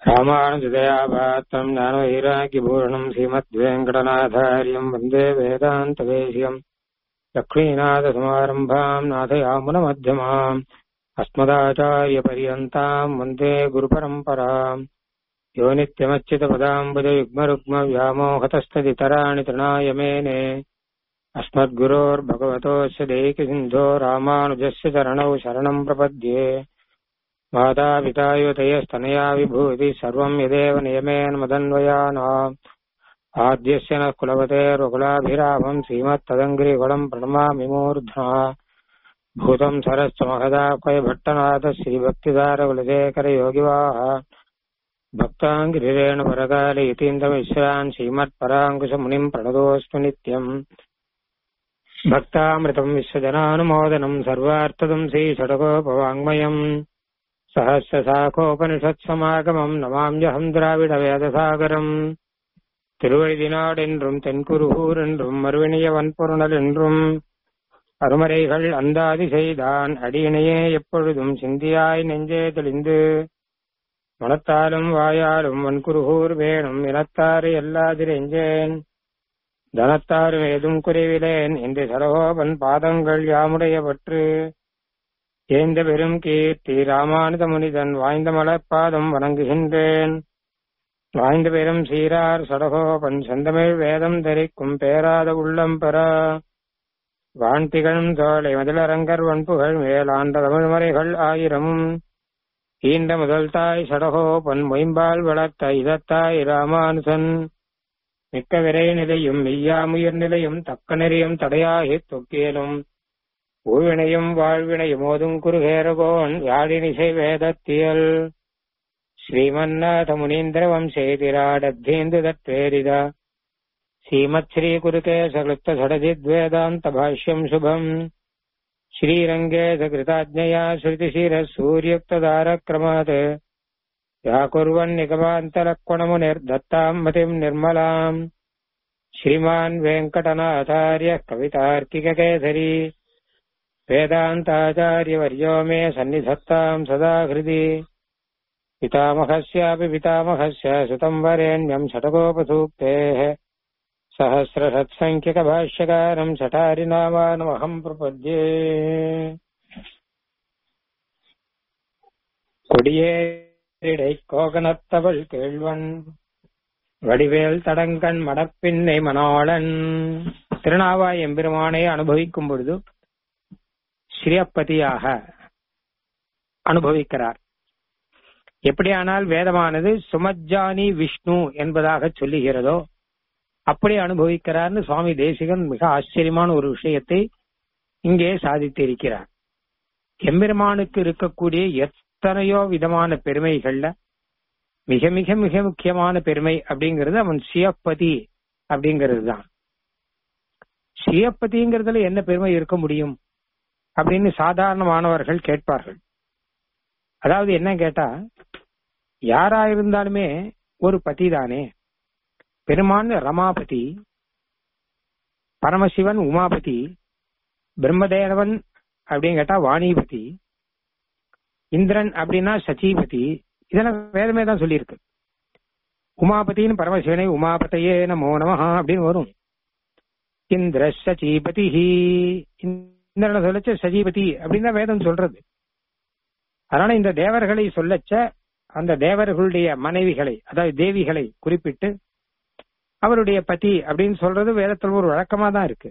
ராமானுஜதயாபாத்தம் ஞானவைராக்கியபூரணம் ஸ்ரீமத்வேங்கடநாதாரியம் வந்தே வேதாந்தவேசியம் லக்ஷ்மீநாதசமாரம்பாம் நாதயாமுனமध्यமாம் अस्मदाचार्यपर्यन्ताम् वन्दे गुरुपरम्पराम् यो नित्यमच्युतपदाम्बुजयुग्मरुग्मव्यामोहतस्तदितराणि तृणाय मेने अस्मद्गुरोर्भगवतोऽस्य देहिकसिन्धो रामानुजस्य चरणौ शरणम् प्रपद्ये मातापिता युतयस्तनया विभूति सर्वम् यदेव नियमेन मदन्वयानाम् आद्यस्य नः कुलवतेर्वकुलाभिरामम् श्रीमत्तदङ्ग्रिकुलम् प्रणमामि मूर्ध्ना भूतम् सरश्च महदापय भट्टनाथ श्रीभक्तिदारकुलशेखरयोगिवाः भक्ताङ्गिरिरेण परकाले यतीन्द्रमिश्रान् श्रीमत्पराङ्कुशमुनिम् प्रणतोऽस्तु नित्यम् भक्तामृतम् विश्वजनानुमोदनम् सर्वार्थदम् श्रीषडकोपवाङ्मयम् सहस्रशाखोपनिषत्समागमम् नमाम्यहम् द्राविडवेदसागरम् திருவழிதினாடென்றும் தென்குருகூர் என்றும் மறுவினியவன் பொருணல் என்றும் அருமறைகள் அந்தாதி செய்தான் அடியினையே எப்பொழுதும் சிந்தியாய் நெஞ்சே தெளிந்து மனத்தாலும் வாயாலும் வன்குருகூர் வேணும் இனத்தாறு எல்லாதிரெஞ்சேன் தனத்தாரும் ஏதும் குறைவிலேன் என்று சரகோபன் பாதங்கள் யாமுடைய பற்று ஏந்த பெரும் கீர்த்தி ராமானுத முனிதன் வாய்ந்த மலர்பாதம் வணங்குகின்றேன் வாய்ந்த பெரும் சீரார் சடகோபன் செந்தமிழ் வேதம் தரிக்கும் பேராத உள்ளம் பெற வான்திகழும் தோலை மதிலரங்கர் வன்புகள் மேலாண்ட தமிழ்மறைகள் ஆயிரமும் ஈண்ட முதல் தாய் சடகோபன் மொயம்பால் வளர்த்த இதத்தாய் ராமானுசன் மிக்க விரை நிலையும் மெய்யாமுயர் நிலையும் தக்க நெறியும் தடையாகி தொக்கியலும் ஊழ்வினையும் வாழ்வினையும் ஓதும் குருகேரகோன் யாழினிசை வேதத்தியல் श्रीमन्नाथ मुनीन्द्र वंशेतिराडद्धेन्दु दत्प्रेरित श्रीमच्छ्री कुरुकेशकृत्त षडजिद्वेदान्त भाष्यम् शुभम् श्रीरङ्गे सकृताज्ञया श्रुतिशिरः सूर्युक्तदारक्रमात् व्याकुर्वन्निगमान्तलक्वणमुनिर्दत्ताम् मतिम् निर्मलाम् श्रीमान् वेङ्कटनाथार्यः कवितार्किककेसरी वेदान्ताचार्यवर्यो मे सन्निधत्ताम् सदा हृदि पितामहस्यापि पितामहस्य सुतम् वरेण्यम् षटकोपसूक्तेः सहस्रषत्सङ्ख्यकभाष्यकारम् षटारिनामानमहम् प्रपद्ये கொடியேடை கோகனத்தவள் கேள்வன் வடிவேல் தடங்கண் மடப்பின்னை மணாளன் திருநாவாய் எம்பெருமானை அனுபவிக்கும் பொழுது ஸ்ரீயப்பதியாக அனுபவிக்கிறார் எப்படியானால் வேதமானது சுமஜானி விஷ்ணு என்பதாக சொல்லுகிறதோ அப்படி அனுபவிக்கிறார்னு சுவாமி தேசிகன் மிக ஆச்சரியமான ஒரு விஷயத்தை இங்கே சாதித்திருக்கிறார் எம்பெருமானுக்கு இருக்கக்கூடிய எத்தனையோ விதமான பெருமைகள்ல மிக மிக மிக முக்கியமான பெருமை அப்படிங்கிறது அவன் சியப்பதி அப்படிங்கிறது தான் சியப்பதிங்கிறதுல என்ன பெருமை இருக்க முடியும் அப்படின்னு சாதாரணமானவர்கள் கேட்பார்கள் அதாவது என்ன கேட்டா யாரா இருந்தாலுமே ஒரு பதி தானே பெருமான் ரமாபதி பரமசிவன் உமாபதி பிரம்மதேவன் அப்படின்னு கேட்டா வாணிபதி இந்திரன் அப்படின்னா சச்சிபதி இதெல்லாம் வேதமே தான் சொல்லியிருக்கு உமாபதினு பரமசிவனை உமாபதையே நமோ நமஹா அப்படின்னு வரும் இந்திர சச்சிபதி இந்திரனை சொல்லச்ச சஜிபதி அப்படின்னு தான் வேதம் சொல்றது அதனால இந்த தேவர்களை சொல்லச்ச அந்த தேவர்களுடைய மனைவிகளை அதாவது தேவிகளை குறிப்பிட்டு அவருடைய பதி அப்படின்னு சொல்றது வேதத்தில் ஒரு வழக்கமா தான் இருக்கு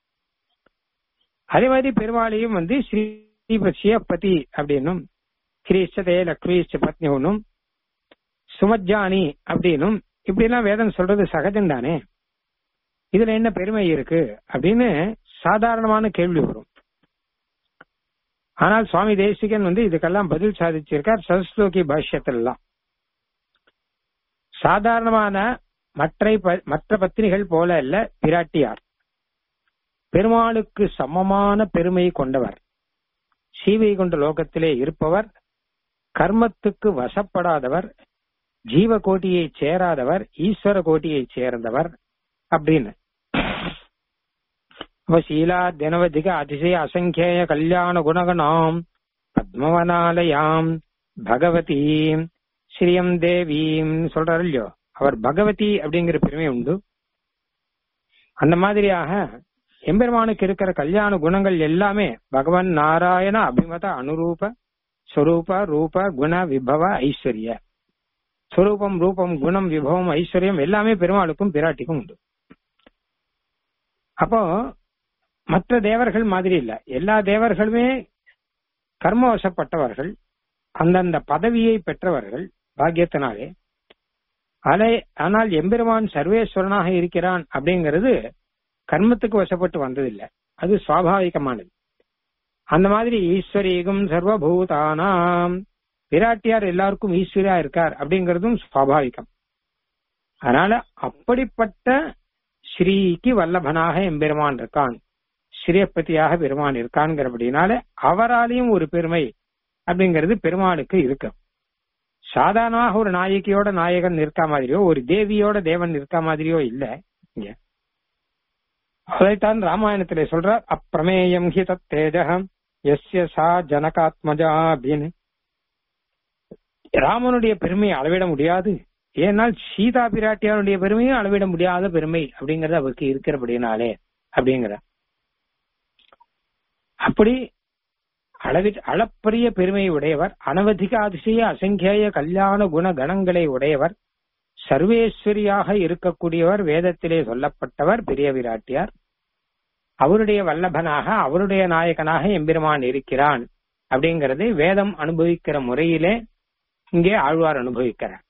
அதே மாதிரி பெருமாளையும் வந்து ஸ்ரீ சிவபதி அப்படின்னும் கிரீஷ்டதே லக்ஷ்மீஷ்ட பத்னி ஒன்னும் சுமஜானி அப்படின்னும் இப்படி எல்லாம் வேதம் சொல்றது சகஜம் தானே இதுல என்ன பெருமை இருக்கு அப்படின்னு சாதாரணமான கேள்வி வரும் ஆனால் சுவாமி தேசிகன் வந்து இதுக்கெல்லாம் பதில் சாதிச்சிருக்கார் சரஸ்லோகி பாஷ்யத்திலாம் சாதாரணமான மற்ற மற்ற பத்தினிகள் போல அல்ல பிராட்டியார் பெருமாளுக்கு சமமான பெருமை கொண்டவர் சீவை கொண்ட லோகத்திலே இருப்பவர் கர்மத்துக்கு வசப்படாதவர் ஜீவ கோட்டியை சேராதவர் ஈஸ்வர கோட்டியை சேர்ந்தவர் அப்படின்னு அவசீலா தினவதிக அதிசய அசங்கேய கல்யாண குணகணாம் பத்மவனாலயாம் பகவதீம் ஸ்ரீயம் தேவீம் சொல்றாரு இல்லையோ அவர் பகவதி அப்படிங்கிற பெருமை உண்டு அந்த மாதிரியாக எம்பெருமானுக்கு இருக்கிற கல்யாண குணங்கள் எல்லாமே பகவான் நாராயண அபிமத அனுரூப ஸ்வரூப ரூப குண விபவ ஐஸ்வர்ய ஸ்வரூபம் ரூபம் குணம் விபவம் ஐஸ்வர்யம் எல்லாமே பெருமாளுக்கும் பிராட்டிக்கும் உண்டு அப்போ மற்ற தேவர்கள் மாதிரி இல்ல எல்லா தேவர்களுமே கர்மவசப்பட்டவர்கள் அந்தந்த பதவியை பெற்றவர்கள் பாக்கியத்தினாலே அலை ஆனால் எம்பெருமான் சர்வேஸ்வரனாக இருக்கிறான் அப்படிங்கிறது கர்மத்துக்கு வசப்பட்டு வந்ததில்லை அது சுவாபாவிகமானது அந்த மாதிரி ஈஸ்வரீகம் சர்வபூதானாம் விராட்டியார் எல்லாருக்கும் ஈஸ்வரியா இருக்கார் அப்படிங்கிறதும் சுவாபாவிகம் அதனால அப்படிப்பட்ட ஸ்ரீக்கு வல்லபனாக எம்பெருமான் இருக்கான் ஸ்ரீயப்பதியாக பெருமான் இருக்கான்ங்கிறபடினால அவராலையும் ஒரு பெருமை அப்படிங்கிறது பெருமாளுக்கு இருக்கு சாதாரணமாக ஒரு நாயகியோட நாயகன் இருக்கா மாதிரியோ ஒரு தேவியோட தேவன் இருக்கா மாதிரியோ இல்ல இங்க அதைத்தான் ராமாயணத்திலே சொல்றார் அப்பிரமேயம் ஹி தத் தேஜகம் எஸ்ய சா ஜனகாத்மஜா அப்படின்னு ராமனுடைய பெருமையை அளவிட முடியாது ஏனால் சீதா பிராட்டியாருடைய பெருமையும் அளவிட முடியாத பெருமை அப்படிங்கறது அவருக்கு இருக்கிறபடினாலே அப்படிங்கிற அப்படி அளவி அளப்பரிய பெருமையை உடையவர் அனவதிக அதிசய அசங்கேய கல்யாண குண கணங்களை உடையவர் சர்வேஸ்வரியாக இருக்கக்கூடியவர் வேதத்திலே சொல்லப்பட்டவர் பெரிய விராட்டியார் அவருடைய வல்லபனாக அவருடைய நாயகனாக எம்பெருமான் இருக்கிறான் அப்படிங்கறது வேதம் அனுபவிக்கிற முறையிலே இங்கே ஆழ்வார் அனுபவிக்கிறார்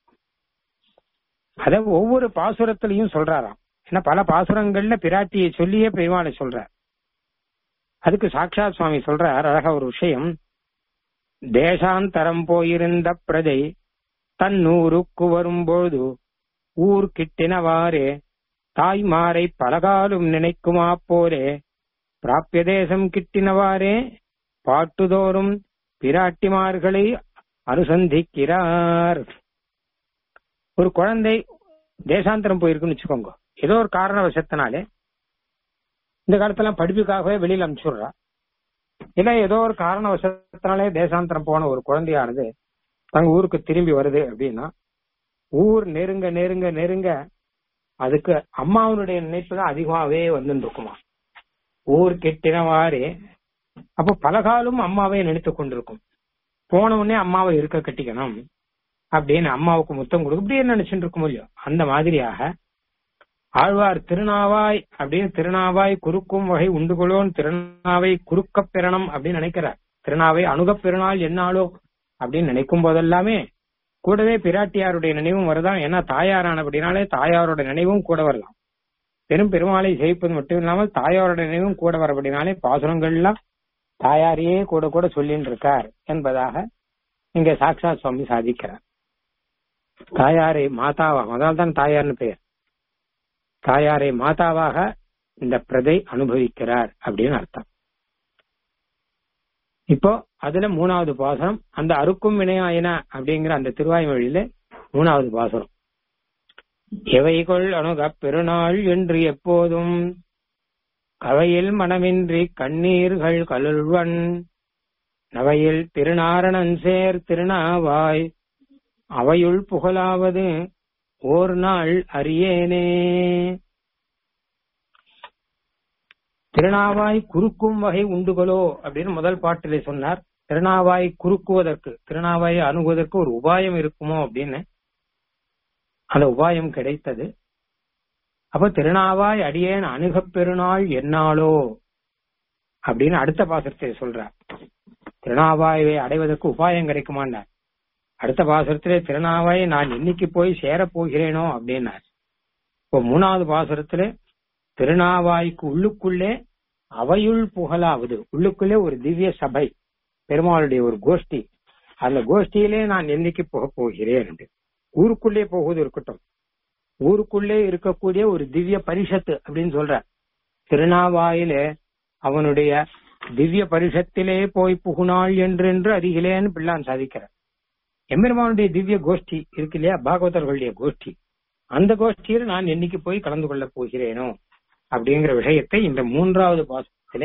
அத ஒவ்வொரு பாசுரத்திலையும் சொல்றாராம் ஏன்னா பல பாசுரங்கள்ல பிராட்டியை சொல்லியே பெருமாளை சொல்றார் அதுக்கு சாட்சாத் சுவாமி சொல்றார் அழகா ஒரு விஷயம் தேசாந்தரம் போயிருந்த பிரஜை தன்னூருக்கு வரும்பொழுது ஊர் கிட்டினவாறே தாய்மாரை பலகாலும் நினைக்குமா போரே பிராப்பிய தேசம் கிட்டினவாறே பாட்டுதோறும் பிராட்டிமார்களை அனுசந்திக்கிறார் ஒரு குழந்தை தேசாந்தரம் போயிருக்குன்னு வச்சுக்கோங்க ஏதோ ஒரு காரணவசத்தினாலே இந்த காலத்துல படிப்புக்காகவே வெளியில அனுப்பிச்சுடுறா இல்ல ஏதோ ஒரு காரணவசத்தினாலே தேசாந்தரம் போன ஒரு குழந்தையானது தங்க ஊருக்கு திரும்பி வருது அப்படின்னா ஊர் நெருங்க நெருங்க நெருங்க அதுக்கு அம்மாவனுடைய நினைப்பு தான் அதிகமாவே வந்துட்டு இருக்குமா ஊர் கெட்டினவாறு அப்போ பலகாலம் அம்மாவை நினைத்து கொண்டிருக்கும் போன உடனே அம்மாவை இருக்க கட்டிக்கணும் அப்படின்னு அம்மாவுக்கு முத்தம் கொடுக்கும் இப்படியே நினைச்சுட்டு இருக்கும் இல்லையோ அந்த மாதிரியாக ஆழ்வார் திருநாவாய் அப்படின்னு திருநாவாய் குறுக்கும் வகை உண்டுகொள்ளோன் திருநாவை குறுக்கப் பெறணும் அப்படின்னு நினைக்கிறார் திருநாவை அணுகப் பெருநாள் என்னாலோ அப்படின்னு நினைக்கும் போதெல்லாமே கூடவே பிராட்டியாருடைய நினைவும் வருதான் ஏன்னா தாயாரானபடினாலே தாயாரோட நினைவும் கூட வரலாம் பெரும் பெருமாளை சேவிப்பது மட்டும் இல்லாமல் தாயாரோட நினைவும் கூட வரபடினாலே பாசுரங்கள்லாம் தாயாரையே கூட கூட சொல்லின்னு இருக்கார் என்பதாக இங்க சாக்ஷாத் சுவாமி சாதிக்கிறார் தாயாரை மாதாவாக அதனால தான் தாயார்னு பெயர் தாயாரை மாதாவாக இந்த பிரதை அனுபவிக்கிறார் அப்படின்னு அர்த்தம் இப்போ அதுல மூணாவது பாசனம் அந்த அறுக்கும் வினையாயின அப்படிங்கிற அந்த திருவாய்மொழியில மூணாவது பாசனம் எவைகொள் அணுகப் பெருநாள் என்று எப்போதும் கவையில் மனமின்றி கண்ணீர்கள் கலுழ்வன் நவையில் திருநாரணன் சேர் திருநாவாய் அவையுள் புகழாவது ஓர் நாள் அறியேனே திருநாவாய் குறுக்கும் வகை உண்டுகளோ அப்படின்னு முதல் பாட்டிலே சொன்னார் திருநாவாய் குறுக்குவதற்கு திருநாவாயை அணுகுவதற்கு ஒரு உபாயம் இருக்குமோ அப்படின்னு அந்த உபாயம் கிடைத்தது அப்ப திருநாவாய் அடியேன் அணுகப் பெருநாள் என்னாலோ அப்படின்னு அடுத்த பாசத்தை சொல்றார் திருநாவாயை அடைவதற்கு உபாயம் கிடைக்குமான்னார் அடுத்த பாசுரத்திலே திருநாவாயை நான் இன்னைக்கு போய் சேரப் போகிறேனோ அப்படின்னார் இப்போ மூணாவது பாசுரத்திலே திருநாவாய்க்கு உள்ளுக்குள்ளே அவையுள் புகழாவது உள்ளுக்குள்ளே ஒரு திவ்ய சபை பெருமாளுடைய ஒரு கோஷ்டி அந்த கோஷ்டியிலே நான் என்னைக்கு போக போகிறேன் ஊருக்குள்ளே போகுது இருக்கட்டும் ஊருக்குள்ளே இருக்கக்கூடிய ஒரு திவ்ய பரிஷத்து அப்படின்னு சொல்ற திருநாவாயிலே அவனுடைய திவ்ய பரிஷத்திலே போய் புகுநாள் என்று என்று அருகிலேன்னு பிள்ளான் சாதிக்கிறார் எம்பெருமானுடைய திவ்ய கோஷ்டி இருக்கு இல்லையா பாகவதர்களுடைய கோஷ்டி அந்த கோஷ்டியில் நான் என்னைக்கு போய் கலந்து கொள்ள போகிறேனோ அப்படிங்கிற விஷயத்தை இந்த மூன்றாவது பாசத்திலே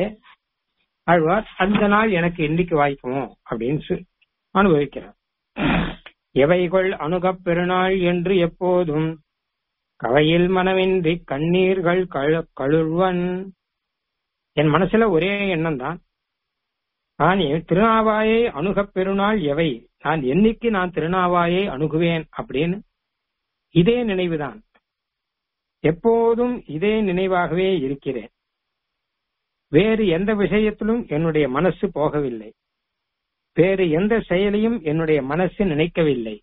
ஆழ்வார் அந்த நாள் எனக்கு என்னைக்கு வாய்க்குமோ அப்படின்னு அனுபவிக்கிறார் எவைகள் அணுகப் பெருநாள் என்று எப்போதும் கவையில் மனமின்றி கண்ணீர்கள் கழு- கழுவன் என் மனசுல ஒரே எண்ணம் தான் நான் என் திருநாவாயை அணுகப் பெருநாள் எவை நான் என்னைக்கு நான் திருநாவாயை அணுகுவேன் அப்படின்னு இதே நினைவுதான் எப்போதும் இதே நினைவாகவே இருக்கிறேன் வேறு எந்த விஷயத்திலும் என்னுடைய மனசு போகவில்லை வேறு எந்த செயலையும் என்னுடைய மனசு நினைக்கவில்லை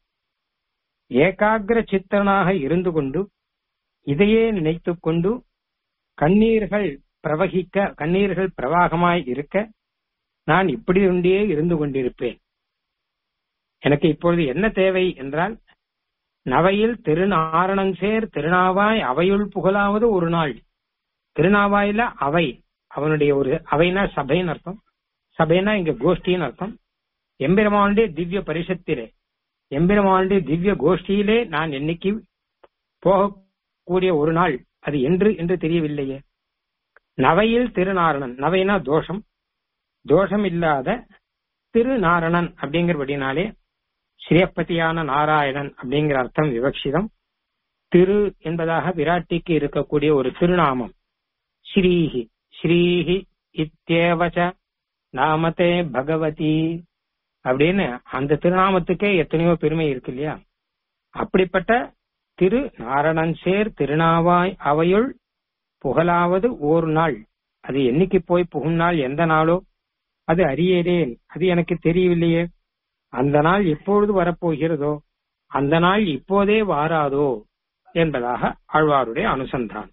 ஏகாகிர சித்தனாக இருந்து கொண்டு இதையே நினைத்துக் கொண்டு கண்ணீர்கள் பிரவகிக்க கண்ணீர்கள் பிரவாகமாய் இருக்க நான் இப்படி ஒன்றே இருந்து கொண்டிருப்பேன் எனக்கு இப்பொழுது என்ன தேவை என்றால் நவையில் திருநாரணன் சேர் திருநாவாய் அவையுள் புகழாவது ஒரு நாள் திருநாவாயில அவை அவனுடைய ஒரு அவைனா சபைன்னு அர்த்தம் சபைனா இங்க கோஷ்டின்னு அர்த்தம் எம்பெருமானுடைய திவ்ய பரிஷத்திலே எம்பெருமானுடைய திவ்ய கோஷ்டியிலே நான் என்னைக்கு போகக்கூடிய ஒரு நாள் அது என்று என்று தெரியவில்லையே நவையில் திருநாரணன் நவைனா தோஷம் தோஷம் இல்லாத திருநாரணன் அப்படிங்கிறபடினாலே ஸ்ரீயப்பதியான நாராயணன் அப்படிங்கிற அர்த்தம் விவக்ஷிதம் திரு என்பதாக விராட்டிக்கு இருக்கக்கூடிய ஒரு திருநாமம் ஸ்ரீஹி ஸ்ரீஹி இத்தியேவச்ச நாமத்தே பகவதி அப்படின்னு அந்த திருநாமத்துக்கே எத்தனையோ பெருமை இருக்கு இல்லையா அப்படிப்பட்ட திரு நாரணன் சேர் திருநாவாய் அவையுள் புகழாவது ஓர் நாள் அது என்னைக்கு போய் புகும் நாள் எந்த நாளோ அது அறியேன் அது எனக்கு தெரியவில்லையே அந்த நாள் எப்பொழுது வரப்போகிறதோ அந்த நாள் இப்போதே வாராதோ என்பதாக ஆழ்வாருடைய அனுசந்தான்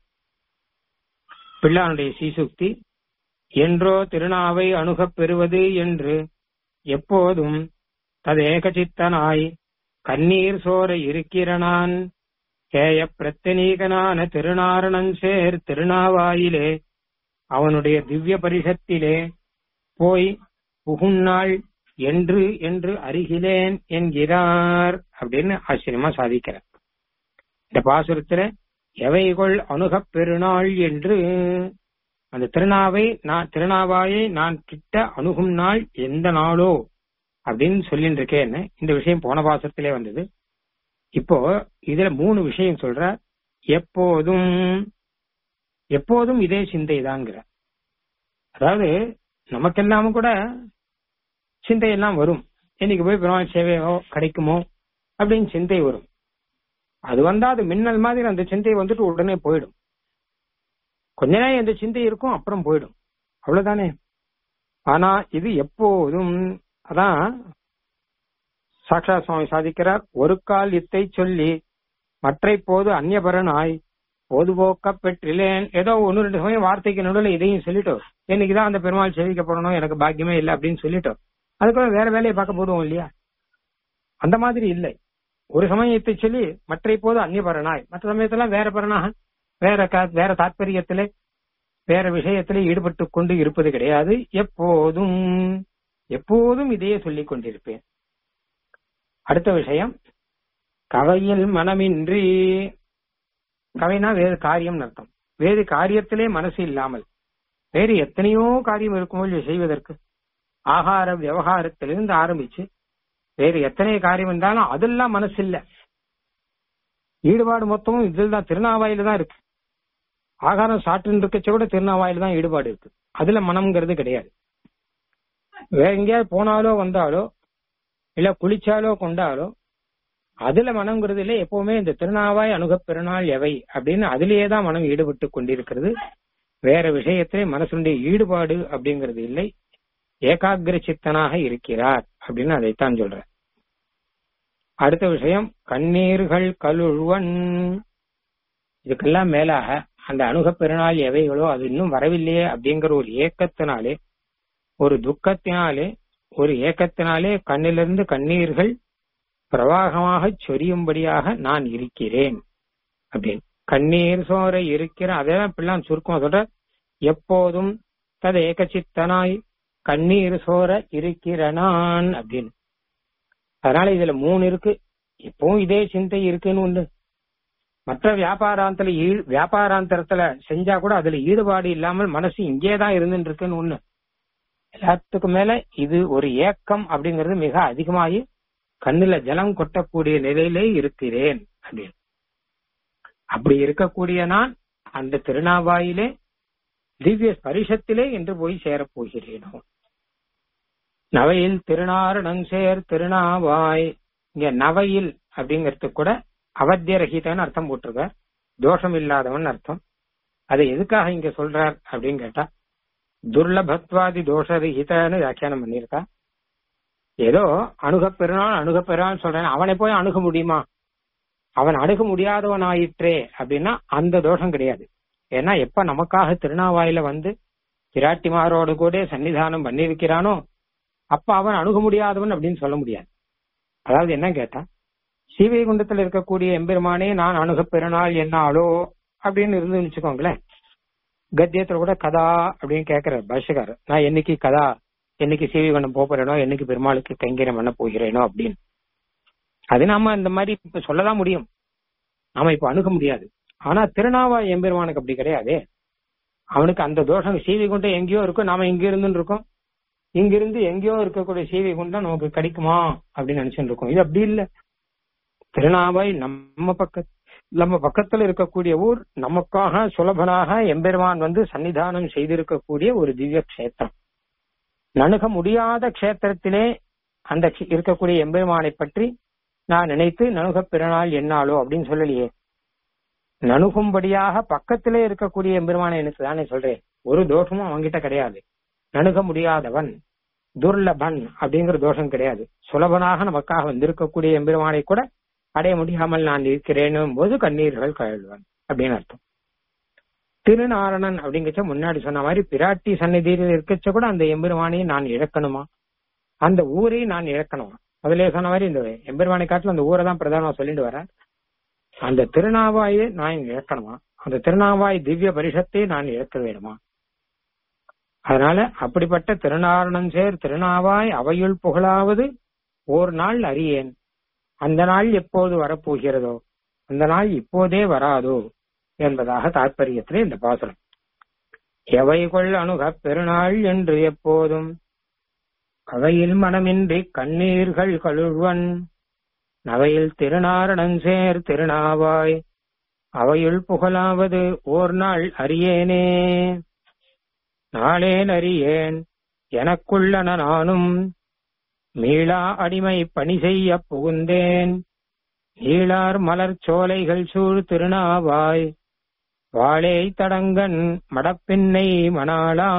பிள்ளானுடைய சீசுக்தி என்றோ திருநாவை அணுகப் பெறுவது என்று எப்போதும் ததேகசித்தனாய் கண்ணீர் சோர இருக்கிறனான் கேய பிரத்தனீகனான திருநாரணன் சேர் திருநாவாயிலே அவனுடைய திவ்ய பரிஷத்திலே போய் புகுநாள் என்று என்று அருகிலேன் என்கிறார் அப்படின்னு ஆச்சரியமா சாதிக்கிறார் இந்த பாசுரத்துல எவைகள் அணுகப் பெருநாள் என்று அந்த திருநாவை நான் திருநாவாயை நான் கிட்ட அணுகும் நாள் எந்த நாளோ அப்படின்னு சொல்லிட்டு இருக்கேன்னு இந்த விஷயம் போன பாசத்திலே வந்தது இப்போ இதுல மூணு விஷயம் சொல்ற எப்போதும் எப்போதும் இதே சிந்தை தாங்கிற அதாவது நமக்கெல்லாமும் கூட சிந்தையெல்லாம் வரும் இன்னைக்கு போய் பெருமாள் சேவையோ கிடைக்குமோ அப்படின்னு சிந்தை வரும் அது வந்தா அது மின்னல் மாதிரி அந்த சிந்தை வந்துட்டு உடனே போயிடும் கொஞ்ச நேரம் இந்த சிந்தை இருக்கும் அப்புறம் போயிடும் அவ்வளவுதானே ஆனா இது எப்போதும் அதான் சாக்ஷா சுவாமி சாதிக்கிறார் ஒரு கால் இத்தை சொல்லி மற்றை போது அந்நியபரனாய் பொதுபோக்க பெற்றிலேன் ஏதோ ஒன்னு ரெண்டு சமயம் வார்த்தைக்கு நடுவில் இதையும் சொல்லிட்டோம் என்னைக்குதான் அந்த பெருமாள் செவிக்கப்படணும் எனக்கு பாக்கியமே இல்லை அப்படின்னு சொல்லிட்டோம் அதுக்குள்ள வேற வேலையை பார்க்க போதும் இல்லையா அந்த மாதிரி இல்லை ஒரு சமயத்தை சொல்லி மற்ற போது அந்நியபரனாய் மற்ற சமயத்தெல்லாம் வேற பரனாக வேற கா- வேற தாற்பயத்திலே வேற விஷயத்திலே ஈடுபட்டு கொண்டு இருப்பது கிடையாது எப்போதும் எப்போதும் இதையே சொல்லிக் கொண்டிருப்பேன் அடுத்த விஷயம் கவையில் மனமின்றி கவைனா வேறு காரியம் அர்த்தம் வேறு காரியத்திலே மனசு இல்லாமல் வேறு எத்தனையோ காரியம் இருக்குமோ இல்லையோ செய்வதற்கு ஆகார விவகாரத்திலிருந்து ஆரம்பிச்சு வேறு எத்தனை காரியம் இருந்தாலும் அதெல்லாம் மனசு இல்ல ஈடுபாடு மொத்தமும் இதில் தான் திருநாவாயில தான் இருக்கு ஆகாரம் சாப்பிட்டு இருக்கச்ச கூட திருநாவாயில தான் ஈடுபாடு இருக்கு அதுல மனம்ங்கிறது கிடையாது வேற எங்கேயாவது போனாலோ வந்தாலோ இல்ல குளிச்சாலோ கொண்டாலோ அதுல மனம்ங்கிறது இல்ல எப்பவுமே இந்த திருநாவாய் அணுகப் பெருநாள் எவை அப்படின்னு அதிலேயே தான் மனம் ஈடுபட்டு கொண்டிருக்கிறது வேற விஷயத்திலே மனசுடைய ஈடுபாடு அப்படிங்கிறது இல்லை ஏகாகிர சித்தனாக இருக்கிறார் அப்படின்னு அதைத்தான் சொல்ற அடுத்த விஷயம் கண்ணீர்கள் கழுவன் இதுக்கெல்லாம் மேலாக அந்த அணுகப் பெருநாள் எவைகளோ அது இன்னும் வரவில்லையே அப்படிங்கிற ஒரு ஏக்கத்தினாலே ஒரு துக்கத்தினாலே ஒரு ஏக்கத்தினாலே கண்ணிலிருந்து கண்ணீர்கள் பிரவாகமாக சொரியும்படியாக நான் இருக்கிறேன் அப்படின்னு கண்ணீர் சோர இருக்கிற அதெல்லாம் பிள்ளான் சுருக்கம் சொல்ற எப்போதும் தத ஏகச்சித்தனாய் கண்ணீர் சோர இருக்கிற நான் அப்படின்னு அதனால இதுல மூணு இருக்கு இப்பவும் இதே சிந்தை இருக்குன்னு ஒண்ணு மற்ற வியாபாராந்தல ஈ- வியாபாராந்தரத்துல செஞ்சா கூட அதுல ஈடுபாடு இல்லாமல் மனசு இங்கேதான் இருந்துட்டு இருக்குன்னு ஒண்ணு எல்லாத்துக்கும் மேல இது ஒரு ஏக்கம் அப்படிங்கிறது மிக அதிகமாகி கண்ணுல ஜலம் கொட்டக்கூடிய நிலையிலே இருக்கிறேன் அப்படின்னு அப்படி இருக்கக்கூடிய நான் அந்த திருநாவாயிலே திவ்ய ஸ்பரிசத்திலே என்று போய் சேரப் போகிறேனோ நவையில் திருநாரணம் சேர் திருநாவாய் இங்க நவையில் அப்படிங்கிறதுக்கு கூட அவத்தியரகிதன்னு அர்த்தம் போட்டிருக்க தோஷம் இல்லாதவன் அர்த்தம் அதை எதுக்காக இங்க சொல்றார் அப்படின்னு கேட்டா துர்லபத்வாதி தோஷரகிதன்னு வியாக்கியானம் பண்ணியிருக்கா ஏதோ அணுகப் பெருநாள் அணுகப் பெருநாள் சொல்றேன் அவனை போய் அணுக முடியுமா அவன் அணுக முடியாதவன் ஆயிற்றே அப்படின்னா அந்த தோஷம் கிடையாது ஏன்னா எப்ப நமக்காக திருநாவாயில வந்து பிராட்டிமாரோடு கூட சன்னிதானம் பண்ணியிருக்கிறானோ அப்ப அவன் அணுக முடியாதவன் அப்படின்னு சொல்ல முடியாது அதாவது என்ன கேட்டா சீவைகுண்டத்தில் இருக்கக்கூடிய எம்பெருமானே நான் அணுகப் பெருநாள் என்ன ஆளோ அப்படின்னு இருந்து வச்சுக்கோங்களேன் கத்தியத்துல கூட கதா அப்படின்னு கேக்குறாரு பாஷகாரர் நான் என்னைக்கு கதா என்னைக்கு சீவிகுண்டம் போறேனோ என்னைக்கு பெருமாளுக்கு கைங்கரியம் பண்ண போகிறேனோ அப்படின்னு அது நாம இந்த மாதிரி இப்ப சொல்லதான் முடியும் நாம இப்ப அணுக முடியாது ஆனா திருநாவா எம்பெருமானுக்கு அப்படி கிடையாது அவனுக்கு அந்த தோஷம் சீவி குண்டம் எங்கேயோ இருக்கும் நாம இங்க இருந்து இருக்கோம் இங்கிருந்து எங்கேயோ இருக்கக்கூடிய சீவி குண்டம் நமக்கு கிடைக்குமா அப்படின்னு நினைச்சுட்டு இருக்கோம் இது அப்படி இல்ல திருநாவாய் நம்ம பக்க நம்ம பக்கத்துல இருக்கக்கூடிய ஊர் நமக்காக சுலபனாக எம்பெருமான் வந்து சன்னிதானம் செய்திருக்கக்கூடிய ஒரு திவ்ய கஷேத்திரம் நணுக முடியாத கஷேத்திரத்திலே அந்த க்ஷ- இருக்கக்கூடிய எம்பெருமானை பற்றி நான் நினைத்து நணுகப் பிறநாள் என்னாலோ அப்படின்னு சொல்லலையே நணுகும்படியாக பக்கத்திலே இருக்கக்கூடிய எம்பெருமானை எனக்கு தானே சொல்றேன் ஒரு தோஷமும் அவன்கிட்ட கிடையாது நணுக முடியாதவன் துர்லபன் அப்படிங்கிற தோஷம் கிடையாது சுலபனாக நமக்காக வந்திருக்கக்கூடிய எம்பெருமானை கூட அடைய முடியாமல் நான் இருக்கிறேனும் போது கண்ணீர்கள் கழுவன் அப்படின்னு அர்த்தம் திருநாரணன் அப்படிங்கச்ச முன்னாடி சொன்ன மாதிரி பிராட்டி சந்நிதியில் இருக்கச்ச கூட அந்த எம்பெருமானை நான் இழக்கணுமா அந்த ஊரை நான் இழக்கணுமா முதலே சொன்ன மாதிரி இந்த எம்பெருமானை காட்டில் அந்த ஊரை தான் பிரதானமா சொல்லிட்டு வரேன் அந்த திருநாவாயை நான் இழக்கணுமா அந்த திருநாவாய் திவ்ய பரிஷத்தை நான் இழக்க வேணுமா அதனால அப்படிப்பட்ட திருநாரணம் சேர் திருநாவாய் அவையுள் புகழாவது ஓர் நாள் அறியேன் அந்த நாள் எப்போது வரப்போகிறதோ அந்த நாள் இப்போதே வராதோ என்பதாக தாற்பயத்திலே இந்த பாசுரம் எவைகொள் அணுகப் பெருநாள் என்று எப்போதும் அவையில் மனமின்றி கண்ணீர்கள் கழுவன் நவையில் திருநாரணன் சேர் திருநாவாய் அவையுள் புகழாவது ஓர் நாள் அறியேனே நாளேன் அறியேன் எனக்குள்ளன நானும் மீளா அடிமை பணி செய்ய புகுந்தேன் ஈழார் மலர் சோலைகள் சூழ் திருநாவாய் வாழை தடங்கன் மடப்பின்னை மணாளா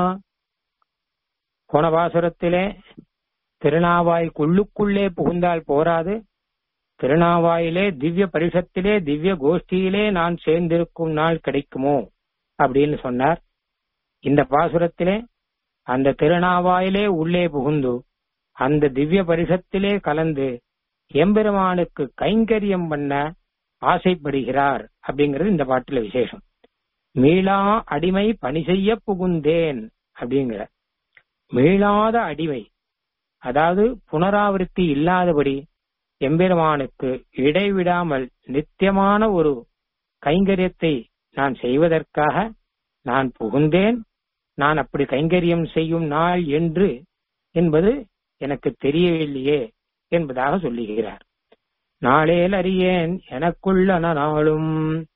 கோணபாசுரத்திலே திருநாவாய் குள்ளுக்குள்ளே புகுந்தால் போராது திருநாவாயிலே திவ்ய பரிஷத்திலே திவ்ய கோஷ்டியிலே நான் சேர்ந்திருக்கும் நாள் கிடைக்குமோ அப்படின்னு சொன்னார் இந்த பாசுரத்திலே அந்த திருநாவாயிலே உள்ளே புகுந்து அந்த திவ்ய பரிஷத்திலே கலந்து எம்பெருமானுக்கு கைங்கரியம் பண்ண ஆசைப்படுகிறார் அப்படிங்கிறது இந்த பாட்டுல விசேஷம் மீளா அடிமை பணி செய்ய புகுந்தேன் அப்படிங்கிற மீளாத அடிமை அதாவது புனராவருத்தி இல்லாதபடி எம்பெருமானுக்கு இடைவிடாமல் நித்தியமான ஒரு கைங்கரியத்தை நான் செய்வதற்காக நான் புகுந்தேன் நான் அப்படி கைங்கரியம் செய்யும் நாள் என்று என்பது எனக்கு தெரியவில்லையே என்பதாக சொல்லுகிறார் நாளேல் அறியேன் எனக்குள்ளன நாளும்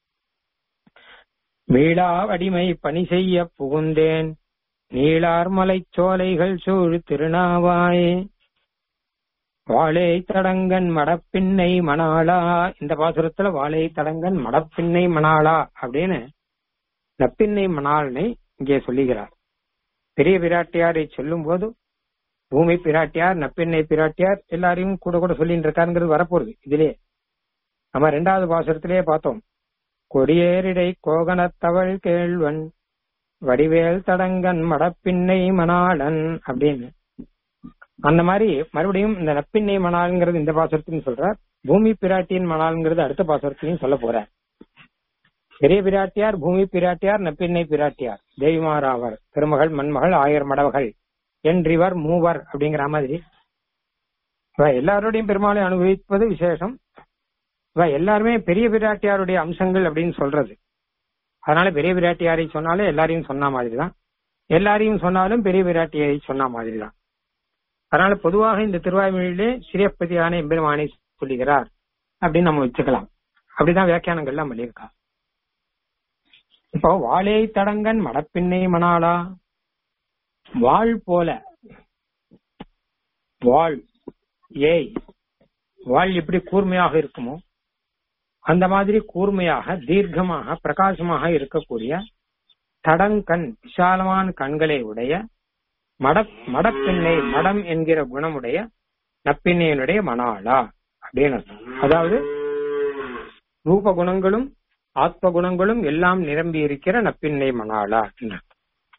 மீளா அடிமை பணி செய்ய புகுந்தேன் நீளார் மலைச் சோலைகள் சூழ் திருநாவாய் வாழை தடங்கன் மடப்பின்னை மணாளா இந்த பாசுரத்துல வாழை தடங்கன் மடப்பின்னை மணாளா அப்படின்னு நப்பின்னை மணாளனை இங்கே சொல்லுகிறார் பெரிய பிராட்டியாரை சொல்லும் போது பூமி பிராட்டியார் நப்பின்னை பிராட்டியார் எல்லாரையும் கூட கூட சொல்லிட்டு இருக்காருங்கிறது வரப்போகுது இதுலயே நம்ம ரெண்டாவது பாசுரத்திலேயே பார்த்தோம் கொடியேரிடை கோகனத்தவள் கேள்வன் வடிவேல் தடங்கன் மடப்பின்னை மணாளன் அப்படின்னு அந்த மாதிரி மறுபடியும் இந்த நப்பின்னை மணாளுங்கிறது இந்த பாசுரத்தின்னு சொல்றார் பூமி பிராட்டியின் மணாளுங்கிறது அடுத்த பாசுரத்திலையும் சொல்ல போறார் பெரிய பிராட்டியார் பூமி பிராட்டியார் நப்பின்னை பிராட்டியார் தேவிமாராவர் திருமகள் மண்மகள் ஆயர் மடவகள் என்றிவர் மூவர் அப்படிங்கிற மாதிரி இவ எல்லாரோடையும் பெருமாளை அனுபவிப்பது விசேஷம் இவ எல்லாருமே பெரிய பிராட்டியாருடைய அம்சங்கள் அப்படின்னு சொல்றது அதனால பெரிய பிராட்டியாரை சொன்னாலும் எல்லாரையும் சொன்ன மாதிரி தான் எல்லாரையும் சொன்னாலும் பெரிய பிராட்டியை சொன்ன மாதிரி தான் அதனால பொதுவாக இந்த திருவாய்மொழியிலே சிறியப்பதியான எம்பெருமானை சொல்லுகிறார் அப்படின்னு நம்ம வச்சுக்கலாம் அப்படிதான் வியாக்கியானங்கள்லாம் பண்ணியிருக்கா இப்போ வாழை தடங்கன் மடப்பின்னை மணாளா வாழ் போல வாழ் ஏய் வாழ் எப்படி கூர்மையாக இருக்குமோ அந்த மாதிரி கூர்மையாக தீர்க்கமாக பிரகாசமாக இருக்கக்கூடிய தடங்கண் விசாலமான கண்களை உடைய மட மடப்பெண்ணை மடம் என்கிற குணமுடைய நப்பிண்ணையனுடைய மணாளா அப்படின்னு அர்த்தம். அதாவது ரூப குணங்களும் ஆத்ம குணங்களும் எல்லாம் நிரம்பி இருக்கிற நப்பின்னை மணாளா அப்படின்னு அர்த்தம்.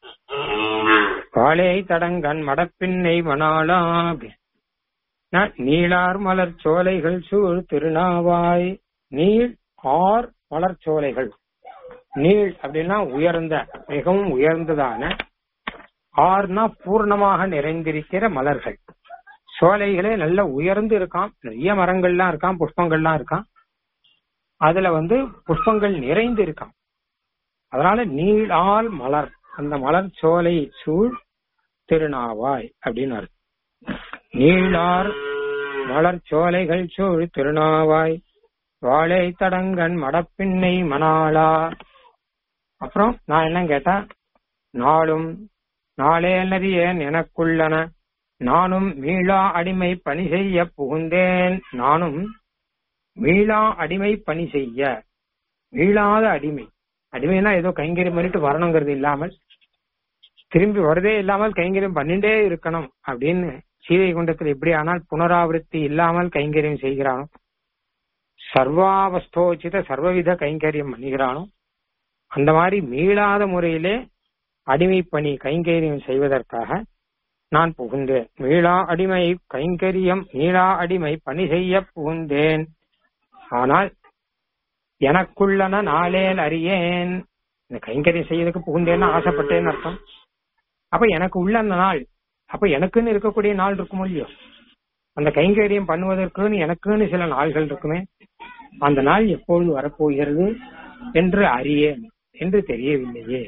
வாழை தடங்கன் மடப்பின்னை மணாளா அப்படின்னு. ந- நீளார் மலர் சோலைகள் சூழ் திருநாவாய் நீள் ஆர் மலர் சோலைகள் நீள் அப்படின்னா உயர்ந்த மிகவும் உயர்ந்ததான ஆர்னா பூர்ணமாக நிறைந்திருக்கிற மலர்கள் சோலைகளே நல்ல உயர்ந்து இருக்காம் நிறைய மரங்கள்லாம் இருக்காம் புஷ்பங்கள்லாம் இருக்காம் அதுல வந்து புஷ்பங்கள் நிறைந்து இருக்காம் அதனால நீளால் மலர் அந்த மலர் சோலை சூழ் திருநாவாய் அப்படின்னு அர்த்தம் நீளார் மலர் சோலைகள் சூழ் திருநாவாய் வாழை தடங்கன் மடப்பின்னை மணாளா அப்புறம் நான் என்ன கேட்டா நாளும் நாளே நறியேன் எனக்குள்ளன நானும் மீளா அடிமை பணி செய்ய புகுந்தேன் நானும் மீளா அடிமை பணி செய்ய மீளாத அடிமை அடிமைனா ஏதோ கைங்கரியம் பண்ணிட்டு வரணுங்கிறது இல்லாமல் திரும்பி வரதே இல்லாமல் கைங்கரியம் பண்ணிட்டே இருக்கணும் அப்படின்னு சீதை குண்டத்தில் எப்படி ஆனால் புனராவృத்தி இல்லாமல் கைங்கரியம் செய்கிறானோ சர்வாவஸ்தோச்சித சர்வவித கைங்கரியம் பண்ணுகிறானோ அந்த மாதிரி மீளாத முறையிலே அடிமை பணி கைங்கரியம் செய்வதற்காக நான் புகுந்தேன் மீளா அடிமை கைங்கரியம் மீளா அடிமை பணி செய்ய புகுந்தேன் ஆனால் எனக்குள்ளன நாளேல் அறியேன் இந்த கைங்கரியம் செய்யறதுக்கு புகுந்தேன்னு ஆசைப்பட்டேன்னு அர்த்தம் அப்ப எனக்கு உள்ள அந்த நாள் அப்ப எனக்குன்னு இருக்கக்கூடிய நாள் இருக்குமோ இல்லையோ அந்த கைங்கரியம் பண்ணுவதற்குன்னு எனக்குன்னு சில நாள்கள் இருக்குமே அந்த நாள் எப்பொழுது வரப்போகிறது என்று அறியேன் என்று தெரியவில்லையே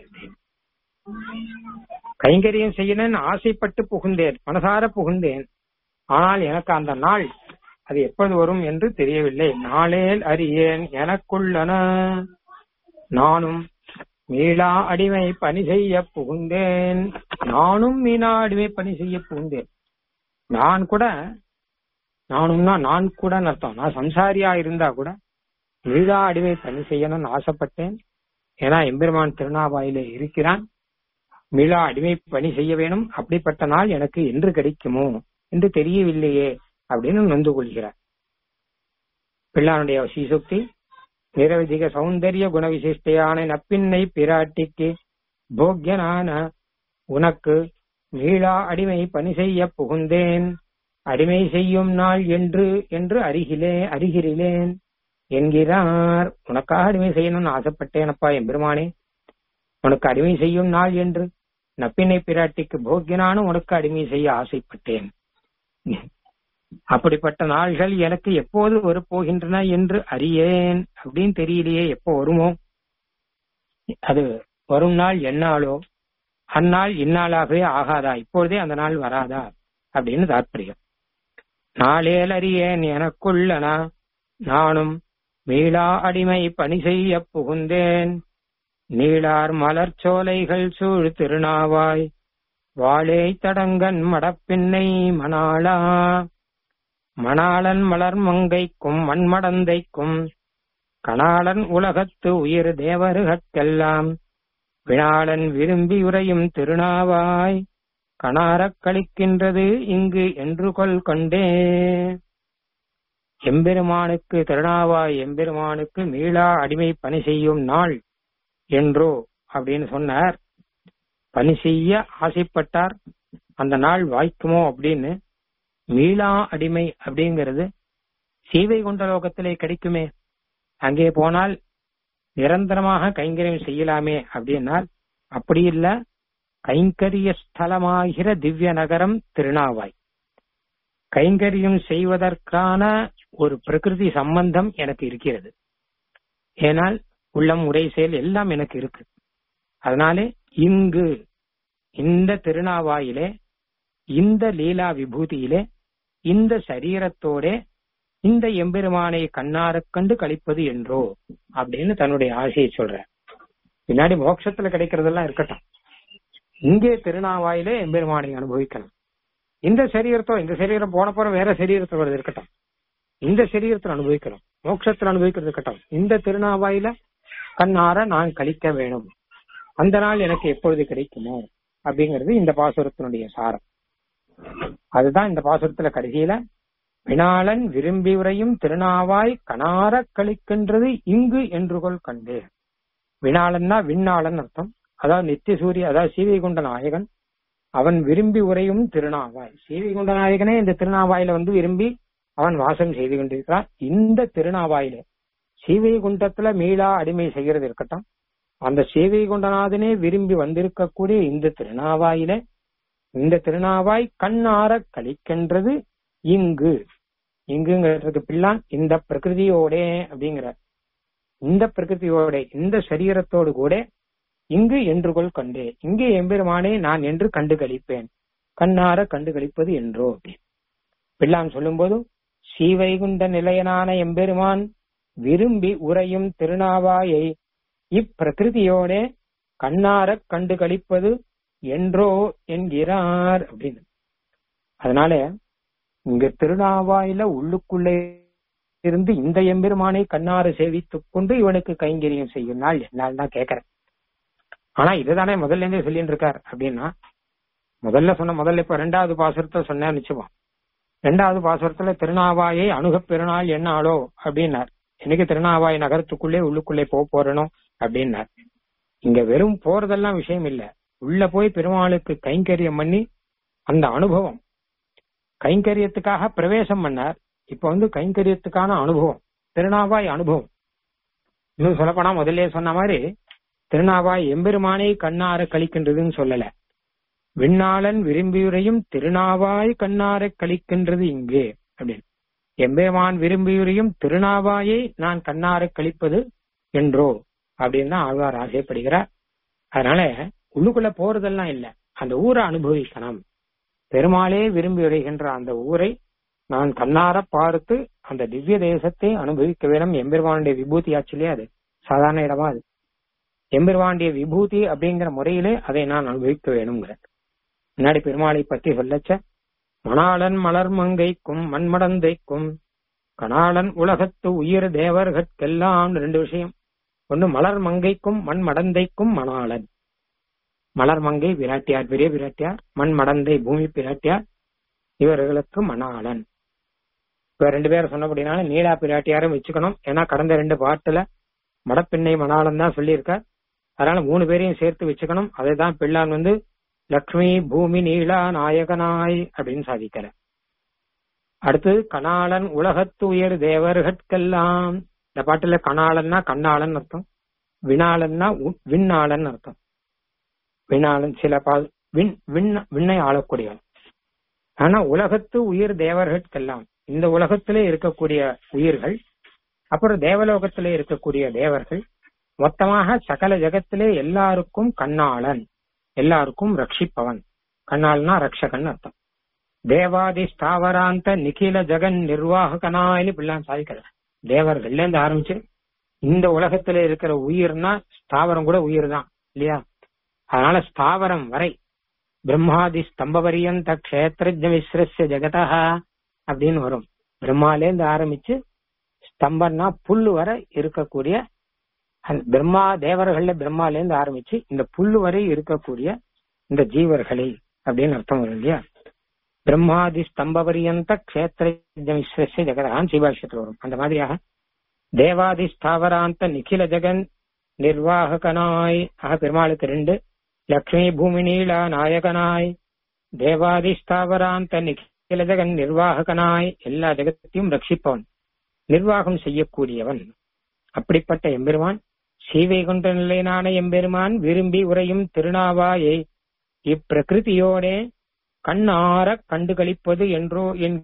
கைங்கரியம் செய்யணும்னு ஆசைப்பட்டு புகுந்தேன் மனசார புகுந்தேன் ஆனால் எனக்கு அந்த நாள் அது எப்போது வரும் என்று தெரியவில்லை நாளேல் அறியேன் எனக்குள்ளன நானும் மீளா அடிமை பணி செய்ய புகுந்தேன் நானும் மீனா அடிமை பணி செய்ய புகுந்தேன் நான் கூட நானும்னா நான் கூட அர்த்தம் நான் சம்சாரியா இருந்தா கூட மீளா அடிமை பணி செய்யணும்னு ஆசைப்பட்டேன் ஏன்னா எம்பெருமான் திருநாவாயிலே இருக்கிறான் மீளா அடிமை பணி செய்ய வேணும் அப்படிப்பட்ட நாள் எனக்கு என்று கிடைக்குமோ என்று தெரியவில்லையே அப்படின்னு நொந்து கொள்கிறார் பிள்ளானுடைய சீசுக்தி நிரவதிக சௌந்தரிய குண விசிஷ்டையான நப்பின்னை பிராட்டிக்கு போக்கியனான உனக்கு மீளா அடிமை பணி செய்ய புகுந்தேன் அடிமை செய்யும் நாள் என்று என்று அருகிலே அருகிரிலேன் என்கிறார் உனக்காக அடிமை செய்யணும்னு ஆசைப்பட்டேனப்பா எம்பெருமானே உனக்கு அடிமை செய்யும் நாள் என்று நப்பினை பிராட்டிக்கு போக்கியனான உனக்கு அடிமை செய்ய ஆசைப்பட்டேன் அப்படிப்பட்ட நாள்கள் எனக்கு எப்போது வரப்போகின்றன என்று அறியேன் அப்படின்னு தெரியலையே எப்போ வருமோ அது வரும் நாள் என்னாலோ அந்நாள் இந்நாளாகவே ஆகாதா இப்பொழுதே அந்த நாள் வராதா அப்படின்னு தாற்பயம் நாளேல் அறியேன் எனக்குள்ளனா நானும் மீளா அடிமை பணி செய்ய புகுந்தேன் நீளார் மலர் சோலைகள் சூழ் திருநாவாய் வாழை தடங்கன் மடப்பின்னை மணாளா மணாளன் மலர் மங்கைக்கும் மண்மடந்தைக்கும் கணாளன் உலகத்து உயிர் தேவருகற்கெல்லாம் வினாளன் விரும்பி உரையும் திருநாவாய் கணாரக் கழிக்கின்றது இங்கு என்று கொள் கொண்டே எம்பெருமானுக்கு திருநாவாய் எம்பெருமானுக்கு மீளா அடிமை பணி செய்யும் நாள் என்றோ அப்படின்னு சொன்னார் பணி செய்ய ஆசைப்பட்டார் அந்த நாள் வாய்க்குமோ அப்படின்னு மீளா அடிமை அப்படிங்கிறது சீவை கொண்ட லோகத்திலே கிடைக்குமே அங்கே போனால் நிரந்தரமாக கைங்கரியம் செய்யலாமே அப்படின்னால் அப்படி இல்ல கைங்கரிய ஸ்தலமாகிற திவ்ய நகரம் திருநாவாய் கைங்கரியம் செய்வதற்கான ஒரு பிரகிருதி சம்பந்தம் எனக்கு இருக்கிறது ஏனால் உள்ளம் உரை செயல் எல்லாம் எனக்கு இருக்கு அதனாலே இங்கு இந்த திருநாவாயிலே இந்த லீலா விபூதியிலே இந்த சரீரத்தோட இந்த எம்பெருமானை கண்ணாரக் கண்டு கழிப்பது என்றோ அப்படின்னு தன்னுடைய ஆசையை சொல்ற பின்னாடி மோட்சத்துல கிடைக்கிறதெல்லாம் இருக்கட்டும் இங்கே திருநாவாயிலே எம்பெருமானை அனுபவிக்கணும் இந்த சரீரத்தோ இந்த சரீரம் போன போற வேற சரீரத்தோட வருது இருக்கட்டும் இந்த சரீரத்தில் அனுபவிக்கிறோம் மோட்சத்தில் அனுபவிக்கிறது இருக்கட்டும் இந்த திருநாவாயில கண்ணார நான் கழிக்க வேணும் அந்த நாள் எனக்கு எப்பொழுது கிடைக்குமோ அப்படிங்கிறது இந்த பாசுரத்தினுடைய சாரம் அதுதான் இந்த பாசுரத்துல கடைசியில வினாளன் விரும்பி உரையும் திருநாவாய் கனார கழிக்கின்றது இங்கு என்று கொள் கண்டு வினாளன்னா விண்ணாளன் அர்த்தம் அதாவது நித்திய சூரிய அதாவது சீவைகுண்ட நாயகன் அவன் விரும்பி உரையும் திருநாவாய் சீவைகுண்ட நாயகனே இந்த திருநாவாயில வந்து விரும்பி அவன் வாசம் செய்து கொண்டிருக்கிறான் இந்த திருநாவாயில சீவைகுண்டத்துல மீளா அடிமை செய்கிறது இருக்கட்டும் அந்த சீவைகுண்டநாதனே விரும்பி வந்திருக்கக்கூடிய இந்த திருநாவாயில இந்த திருநாவாய் கண்ணார கழிக்கின்றது இங்கு இங்குங்கிறது பிள்ளான் இந்த பிரகிருதியோட அப்படிங்கிற இந்த பிரகிருதியோட இந்த சரீரத்தோடு கூட இங்கு என்று கொள் கண்டு இங்கே எம்பெருமானே நான் என்று கண்டு கழிப்பேன் கண்ணார கண்டு கழிப்பது என்றோ அப்படின்னு பிள்ளான் சொல்லும்போது ஸ்ரீவைகுண்ட நிலையனான எம்பெருமான் விரும்பி உரையும் திருநாவாயை இப்பிரகிருதியோட கண்ணார கண்டு கழிப்பது என்றோ என்கிறார் அப்படின்னு அதனால இங்க திருநாவாயில உள்ளுக்குள்ளே இருந்து இந்த எம்பெருமானை கண்ணாறு சேவித்துக் கொண்டு இவனுக்கு கைங்கரியம் செய்யும் நாள் என்னால் தான் கேட்கிறேன் ஆனா இதுதானே முதல்ல இருந்தே சொல்லிட்டு இருக்கார் அப்படின்னா முதல்ல சொன்ன முதல்ல இப்ப ரெண்டாவது பாசுரத்தை சொன்ன நிச்சயம் ரெண்டாவது பாசுரத்துல திருநாவாயை அணுகப் பெருநாள் என்ன ஆளோ அப்படின்னார் எனக்கு திருநாவாய் நகரத்துக்குள்ளே உள்ளுக்குள்ளே போக போறணும் அப்படின்னார் இங்க வெறும் போறதெல்லாம் விஷயம் இல்ல உள்ள போய் பெருமாளுக்கு கைங்கரியம் பண்ணி அந்த அனுபவம் கைங்கரியத்துக்காக பிரவேசம் பண்ணார் இப்ப வந்து கைங்கரியத்துக்கான அனுபவம் திருநாவாய் அனுபவம் இன்னும் சொல்லப்போனா முதல்ல சொன்ன மாதிரி திருநாவாய் எம்பெருமானை கண்ணார கழிக்கின்றதுன்னு சொல்லல விண்ணாளன் விரும்பியுரையும் திருநாவாய் கண்ணார கழிக்கின்றது இங்கே அப்படின்னு எம்பெருமான் விரும்பியுரையும் திருநாவாயை நான் கண்ணார கழிப்பது என்றோ அப்படின்னு தான் ஆழ்வார் ஆசைப்படுகிறார் அதனால உள்ளுக்குள்ள போறதெல்லாம் இல்ல அந்த ஊரை அனுபவிக்கணும் பெருமாளே விரும்பி உரைகின்ற அந்த ஊரை நான் கண்ணார பார்த்து அந்த திவ்ய தேசத்தை அனுபவிக்க வேணும் எம்பெருமானுடைய விபூதி ஆச்சுலயே அது சாதாரண இடமா அது எம்பெருமானுடைய விபூதி அப்படிங்கிற முறையிலே அதை நான் அனுபவிக்க வேணுங்கிற முன்னாடி பெருமாளை பத்தி சொல்லச்ச மணாளன் மலர் மங்கைக்கும் மண்மடந்தைக்கும் கணாளன் உலகத்து உயிர் தேவர்கட்கெல்லாம் ரெண்டு விஷயம் ஒண்ணு மலர் மங்கைக்கும் மண் மடந்தைக்கும் மணாளன் மலர் மங்கை விராட்டியார் பெரிய விராட்டியார் மண் மடந்தை பூமி பிராட்டியார் இவர்களுக்கு மணாளன் இப்ப ரெண்டு பேரும் சொன்னபடினால நீலா பிராட்டியாரும் வச்சுக்கணும் ஏன்னா கடந்த ரெண்டு பாட்டுல மடப்பெண்ணை மணாளன் தான் சொல்லியிருக்கார் அதனால மூணு பேரையும் சேர்த்து வச்சுக்கணும் அதைதான் பிள்ளான் வந்து லக்ஷ்மி பூமி நீலா நாயகனாய் அப்படின்னு சாதிக்கிற அடுத்து கணாளன் உலகத்து உயர் தேவர்கட்கெல்லாம் இந்த பாட்டுல கணாளன்னா கண்ணாளன் அர்த்தம் வினாளன்னா விண்ணாளன் அர்த்தம் வினாளன் சில பா விண் விண் விண்ணை ஆளக்கூடியவன் ஆனா உலகத்து உயிர் தேவர்கட்கெல்லாம் இந்த உலகத்திலே இருக்கக்கூடிய உயிர்கள் அப்புறம் தேவலோகத்திலே இருக்கக்கூடிய தேவர்கள் மொத்தமாக சகல ஜகத்திலே எல்லாருக்கும் கண்ணாளன் எல்லாருக்கும் ரட்சிப்பவன் கண்ணாள்னா ரக்ஷகன் அர்த்தம் தேவாதி ஸ்தாவராந்த நிகில ஜெகன் நிர்வாகனாயின்னு பிள்ளான் சாதிக்கிறார் தேவர்கள்ல இருந்து ஆரம்பிச்சு இந்த உலகத்துல இருக்கிற உயிர்னா ஸ்தாவரம் கூட உயிர் தான் இல்லையா அதனால ஸ்தாவரம் வரை பிரம்மாதி ஸ்தம்பவரியந்த கஷேத்திரஜ மிஸ்ரஸ்ய ஜெகதா அப்படின்னு வரும் பிரம்மாலேருந்து ஆரம்பிச்சு ஸ்தம்பம்னா புல்லு வரை இருக்கக்கூடிய பிரம்மா தேவர்கள்ல பிரம்மாலேருந்து ஆரம்பிச்சு இந்த புல்லு வரை இருக்கக்கூடிய இந்த ஜீவர்களை அப்படின்னு அர்த்தம் வரும் இல்லையா பிரம்மாதி ஸ்தம்பவரியந்த கஷேத்திர விஸ்வசிய ஜெகதான் சீபாஷத்துல வரும் அந்த மாதிரியாக தேவாதி ஸ்தாவராந்த நிகில ஜெகன் நிர்வாகனாய் ஆக பெருமாளுக்கு ரெண்டு லக்ஷ்மி பூமி நீலா நாயகனாய் தேவாதி ஸ்தாவராந்த நிகில ஜெகன் நிர்வாகனாய் எல்லா ஜெகத்தையும் ரட்சிப்பவன் நிர்வாகம் செய்யக்கூடியவன் அப்படிப்பட்ட எம்பெருமான் சீவைகுண்ட நிலையினான எம்பெருமான் விரும்பி உரையும் திருநாவாயை இப்பிரகிருதியோடே கண்ணார கண்டுகளிப்பது என்றோ என்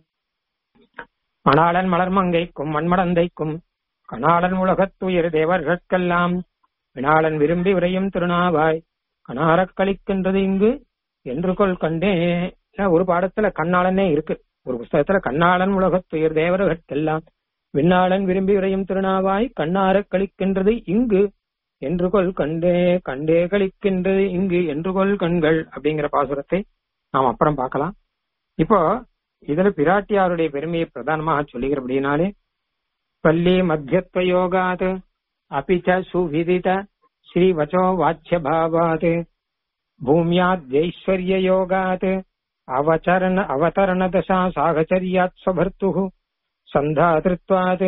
மணாளன் மலர்மங்கைக்கும் மண்மடந்தைக்கும் கணாளன் உலகத்துயர் தேவர்கட்கெல்லாம் வினாளன் விரும்பி உரையும் திருநாவாய் கணாரக் கழிக்கின்றது இங்கு என்று கொள் கண்டே ஏன்னா ஒரு பாடத்துல கண்ணாளனே இருக்கு ஒரு புஸ்தகத்துல கண்ணாளன் உலகத்துயர் தேவரகத்தெல்லாம் விண்ணாளன் விரும்பி உரையும் திருநாவாய் கண்ணார கழிக்கின்றது இங்கு என்று கொள் கண்டே கண்டே கழிக்கின்றது இங்கு என்று கொள் கண்கள் அப்படிங்கிற பாசுரத்தை நாம் அப்புறம் பார்க்கலாம் இப்போ இதுல பிராட்டியாருடைய பெருமையை பிரதானமாக சொல்லுகிறபடினாலே பள்ளி மத்தியத்துவ யோகாத் அபிச்ச சுவிதித ஸ்ரீவச்சோ வாச்சிய பாவாத் भूम्याद्यैश्वर्य योगात् अवचरण अवतरण दशा साहचर्यात् स्वभर्तुः सन्धातृत्वात्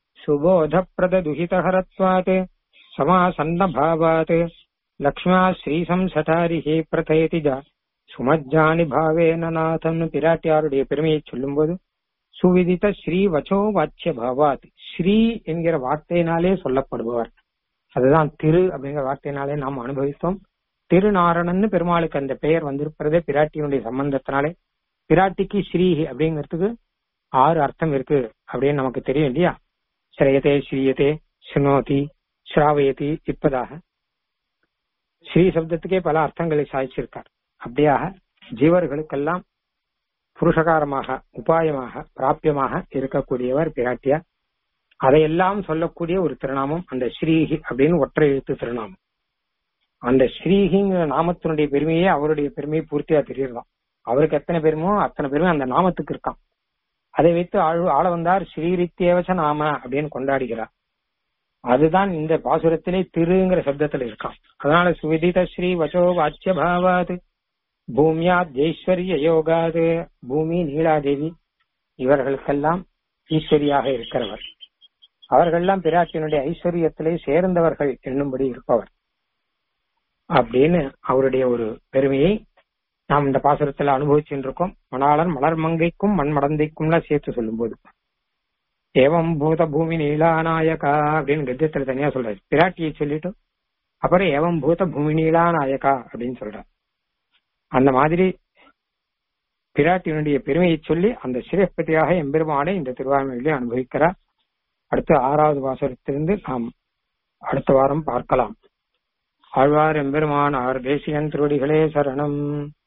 सुबोधप्रददुहितहरत्वात् समासन्नभावात् लक्ष्म्या श्रीसंसठारिः प्रथयति जा சுமஜ்ஜானி பாவேன நாதன் பிராட்டியாருடைய பெருமையை சொல்லும்போது சுவிதித்த ஸ்ரீ வச்சோ வாச்சிய பாவாத் ஸ்ரீ என்கிற வார்த்தையினாலே சொல்லப்படுபவர் அதுதான் திரு அப்படிங்கிற வார்த்தையினாலே நாம் அனுபவித்தோம் திருநாரணன்னு பெருமாளுக்கு அந்த பெயர் வந்திருக்கிறதே பிராட்டியினுடைய சம்பந்தத்தினாலே பிராட்டிக்கு ஸ்ரீஹி அப்படிங்கிறதுக்கு ஆறு அர்த்தம் இருக்கு அப்படின்னு நமக்கு தெரியும் இல்லையா ஸ்ரேயதே ஸ்ரீயதே சுனோதி ஸ்ராவயதி இப்பதாக ஸ்ரீ சப்தத்துக்கே பல அர்த்தங்களை சாதிச்சிருக்கார் அப்படியாக ஜீவர்களுக்கெல்லாம் புருஷகாரமாக உபாயமாக பிராபியமாக இருக்கக்கூடியவர் பிராட்டியார் அதையெல்லாம் சொல்லக்கூடிய ஒரு திருநாமம் அந்த ஸ்ரீஹி அப்படின்னு ஒற்றை எழுத்து திருநாமம் அந்த ஸ்ரீஹிங்கிற நாமத்தினுடைய பெருமையே அவருடைய பெருமையை பூர்த்தியா தெரியறதாம் அவருக்கு எத்தனை பெருமோ அத்தனை பெருமை அந்த நாமத்துக்கு இருக்கான் அதை வைத்து ஆழ் ஆள வந்தார் ஸ்ரீரித்தேவச நாம அப்படின்னு கொண்டாடுகிறார் அதுதான் இந்த பாசுரத்திலே திருங்கிற சப்தத்துல இருக்கான் அதனால சுவிதித ஸ்ரீ வசோ வாச்சிய பாவாது பூமியா ஜெய்ஸ்வரிய யோகாது பூமி நீலாதேவி இவர்களுக்கெல்லாம் ஈஸ்வரியாக இருக்கிறவர் அவர்கள்லாம் பிராட்டியினுடைய ஐஸ்வர்யத்திலே சேர்ந்தவர்கள் என்னும்படி இருப்பவர் அப்படின்னு அவருடைய ஒரு பெருமையை நாம் இந்த பாசுரத்துல அனுபவிச்சுட்டு இருக்கோம் மணாளன் மலர் மங்கைக்கும் மண் மடந்தைக்கும்லாம் சேர்த்து சொல்லும்போது ஏவம் பூத பூமி நீலாநாயகா அப்படின்னு கத்தியத்துல தனியா சொல்றாரு பிராட்டியை சொல்லிட்டு அப்புறம் ஏவம் பூத பூமி நீலாநாயகா அப்படின்னு சொல்றார் அந்த மாதிரி பிராட்டியினுடைய பெருமையை சொல்லி அந்த சிறப்பதியாக எம்பெருமானை இந்த திருவாரூரிலே அனுபவிக்கிறார் அடுத்து ஆறாவது வாசகத்திலிருந்து நாம் அடுத்த வாரம் பார்க்கலாம் ஆழ்வார் எம்பெருமான் ஆர் தேசியன் திருவடிகளே சரணம்